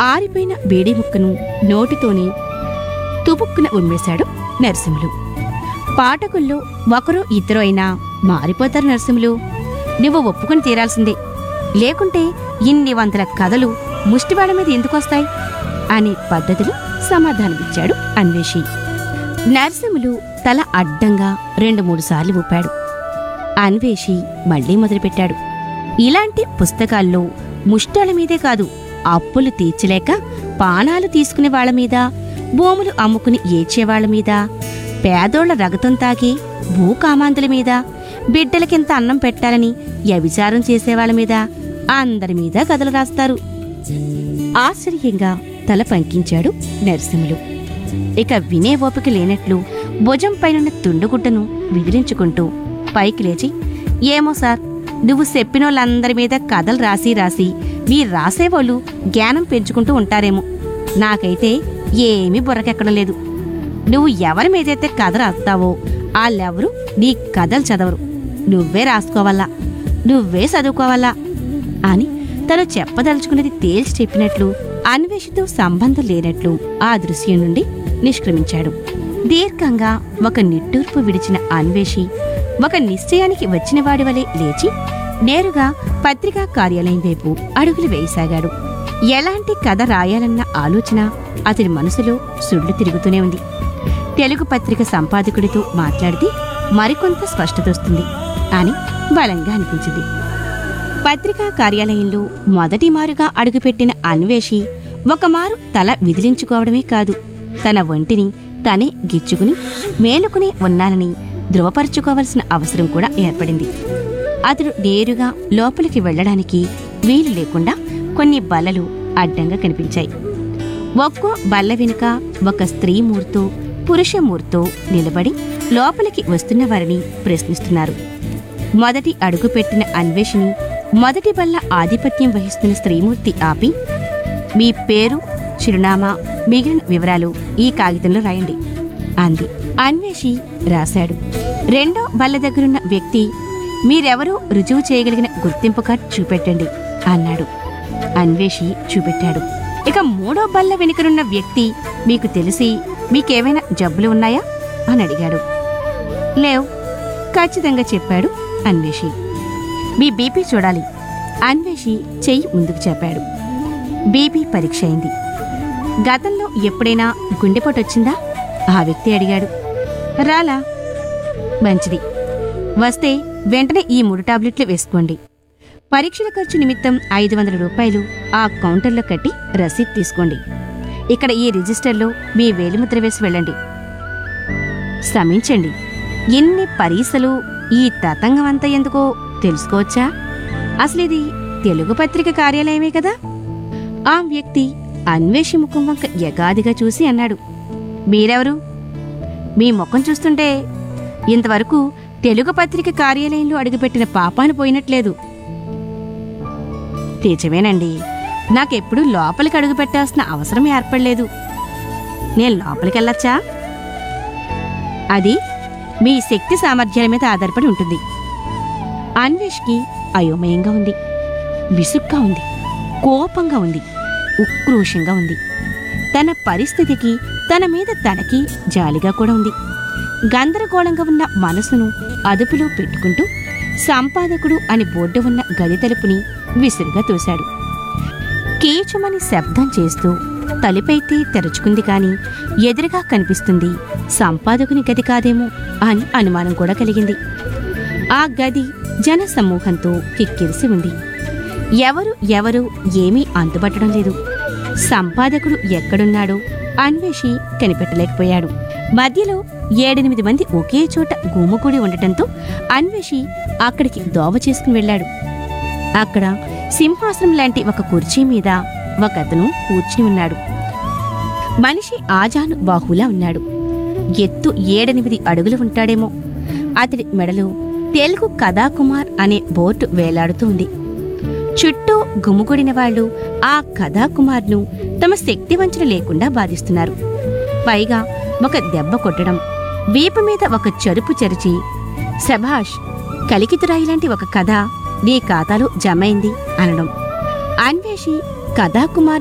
ఆరిపోయిన బీడీ ముక్కను నోటితోనే తుపుక్కున ఉమ్మేశాడు నరసింహులు పాఠకుల్లో ఒకరో ఇద్దరు అయినా మారిపోతారు నరసింహులు నువ్వు ఒప్పుకొని తీరాల్సిందే లేకుంటే ఇన్ని వందల కథలు ముష్టివాడ మీద ఎందుకొస్తాయి అనే పద్ధతిలో సమాధానమిచ్చాడు అన్వేషి నరసింహులు తల అడ్డంగా రెండు మూడు సార్లు ఊపాడు అన్వేషి మళ్ళీ మొదలుపెట్టాడు ఇలాంటి పుస్తకాల్లో ముష్టాల మీదే కాదు అప్పులు తీర్చలేక పానాలు తీసుకునే వాళ్ళ మీద భూములు అమ్ముకుని ఏడ్చేవాళ్ల మీద పేదోళ్ల రగతం తాగి భూకామాంతుల మీద బిడ్డలకింత అన్నం పెట్టాలని వ్యభిచారం చేసేవాళ్ల మీద అందరి మీద కథలు రాస్తారు ఆశ్చర్యంగా తల పంకించాడు నరసింహులు ఇక వినే ఓపిక లేనట్లు భుజం పైనున్న తుండుగుడ్డను విదిలించుకుంటూ పైకి లేచి ఏమో సార్ నువ్వు చెప్పినోళ్ళందరి మీద కథలు రాసి రాసి మీ రాసేవాళ్ళు జ్ఞానం పెంచుకుంటూ ఉంటారేమో నాకైతే ఏమీ బుర్రకెక్కడం లేదు నువ్వు ఎవరి మీదైతే కథ రాస్తావో వాళ్ళెవరు నీ కథలు చదవరు నువ్వే రాసుకోవాలా నువ్వే చదువుకోవాలా అని తను చెప్పదలుచుకున్నది తేల్చి చెప్పినట్లు అన్వేషితో సంబంధం లేనట్లు ఆ దృశ్యం నుండి నిష్క్రమించాడు దీర్ఘంగా ఒక నిట్టూర్పు విడిచిన అన్వేషి ఒక నిశ్చయానికి వచ్చిన వాడి వలె లేచి నేరుగా పత్రికా కార్యాలయం వైపు అడుగులు వేయసాగాడు ఎలాంటి కథ రాయాలన్న ఆలోచన అతని మనసులో సుళ్ళు తిరుగుతూనే ఉంది తెలుగు పత్రిక సంపాదకుడితో మాట్లాడితే మరికొంత స్పష్టత వస్తుంది అని బలంగా అనిపించింది పత్రికా కార్యాలయంలో మొదటి మారుగా అడుగుపెట్టిన అన్వేషి ఒకమారు తల విదిలించుకోవడమే కాదు తన ఒంటిని తనే గిచ్చుకుని మేలుకుని ఉన్నానని ధృవపరుచుకోవలసిన అవసరం కూడా ఏర్పడింది అతడు నేరుగా లోపలికి వెళ్ళడానికి వీలు లేకుండా కొన్ని బల్లలు అడ్డంగా కనిపించాయి ఒక్కో బల్ల వెనుక ఒక స్త్రీ మూర్తో పురుష మూర్తో నిలబడి లోపలికి వస్తున్న వారిని ప్రశ్నిస్తున్నారు మొదటి అడుగు పెట్టిన అన్వేషిని మొదటి బల్ల ఆధిపత్యం వహిస్తున్న స్త్రీమూర్తి ఆపి మీ పేరు చిరునామా మిగిలిన వివరాలు ఈ కాగితంలో రాయండి అంది అన్వేషి రాశాడు రెండో బల్ల దగ్గరున్న వ్యక్తి మీరెవరూ రుజువు చేయగలిగిన గుర్తింపు కార్డు చూపెట్టండి అన్నాడు అన్వేషి చూపెట్టాడు ఇక మూడో బల్ల వెనుకనున్న వ్యక్తి మీకు తెలిసి మీకేమైనా జబ్బులు ఉన్నాయా అని అడిగాడు లేవు ఖచ్చితంగా చెప్పాడు అన్వేషి మీ బీపీ చూడాలి అన్వేషి చెయ్యి ముందుకు చెప్పాడు బీపీ పరీక్ష అయింది గతంలో ఎప్పుడైనా గుండెపోటు వచ్చిందా ఆ వ్యక్తి అడిగాడు రాలా మంచిది వస్తే వెంటనే ఈ మూడు టాబ్లెట్లు వేసుకోండి పరీక్షల ఖర్చు నిమిత్తం ఐదు వందల రూపాయలు ఆ కౌంటర్లో కట్టి రసీద్ తీసుకోండి ఇక్కడ ఈ రిజిస్టర్లో మీ వేలిముద్ర వేసి వెళ్ళండి శ్రమించండి ఎన్ని పరీక్షలు ఈ తతంగం అంతా ఎందుకో తెలుసుకోవచ్చా అసలు ఇది తెలుగు పత్రిక కార్యాలయమే కదా ఆ వ్యక్తి అన్వేషి ముఖం వంక యగాదిగా చూసి అన్నాడు మీరెవరు మీ ముఖం చూస్తుంటే ఇంతవరకు తెలుగు పత్రిక కార్యాలయంలో అడుగుపెట్టిన పాపాను పోయినట్లేదు నిజమేనండి నాకెప్పుడు లోపలికి అడుగు పెట్టాల్సిన అవసరం ఏర్పడలేదు నేను లోపలికెళ్ళొచ్చా అది మీ శక్తి సామర్థ్యాల మీద ఆధారపడి ఉంటుంది అన్వేష్కి అయోమయంగా ఉంది విసుగ్గా ఉంది కోపంగా ఉంది ఉక్రోషంగా ఉంది తన పరిస్థితికి తన మీద తనకి జాలిగా కూడా ఉంది గందరగోళంగా ఉన్న మనసును అదుపులో పెట్టుకుంటూ సంపాదకుడు అని బోర్డు ఉన్న గది తలుపుని విసురుగా తోశాడు కీచుమని శబ్దం చేస్తూ తలుపైతే తెరుచుకుంది కాని ఎదురుగా కనిపిస్తుంది సంపాదకుని గది కాదేమో అని అనుమానం కూడా కలిగింది ఆ గది జన సమూహంతో కిక్కిరిసి ఉంది ఎవరు ఎవరు ఏమీ అంతుపట్టడం లేదు సంపాదకుడు ఎక్కడున్నాడో అన్వేషి కనిపెట్టలేకపోయాడు మధ్యలో ఏడెనిమిది మంది ఒకే చోట గుమ్ముకూడి ఉండటంతో అన్వేషి అక్కడికి దోవ చేసుకుని వెళ్ళాడు అక్కడ సింహాసనం లాంటి ఒక కుర్చీ మీద ఒకతను కూర్చుని ఉన్నాడు మనిషి ఆజాను బాహులా ఉన్నాడు ఎత్తు ఏడెనిమిది అడుగులు ఉంటాడేమో అతడి మెడలో తెలుగు కథాకుమార్ అనే బోర్డు వేలాడుతూ ఉంది చుట్టూ గుమిగూడిన వాళ్ళు ఆ కథాకుమార్ను తమ శక్తి వంచన లేకుండా బాధిస్తున్నారు పైగా ఒక దెబ్బ కొట్టడం వీపు మీద ఒక చరుపు చెరిచి శభాష్ కలికితురాయి లాంటి ఒక కథ నీ ఖాతాలో జమైంది అనడం అన్వేషి కథాకుమార్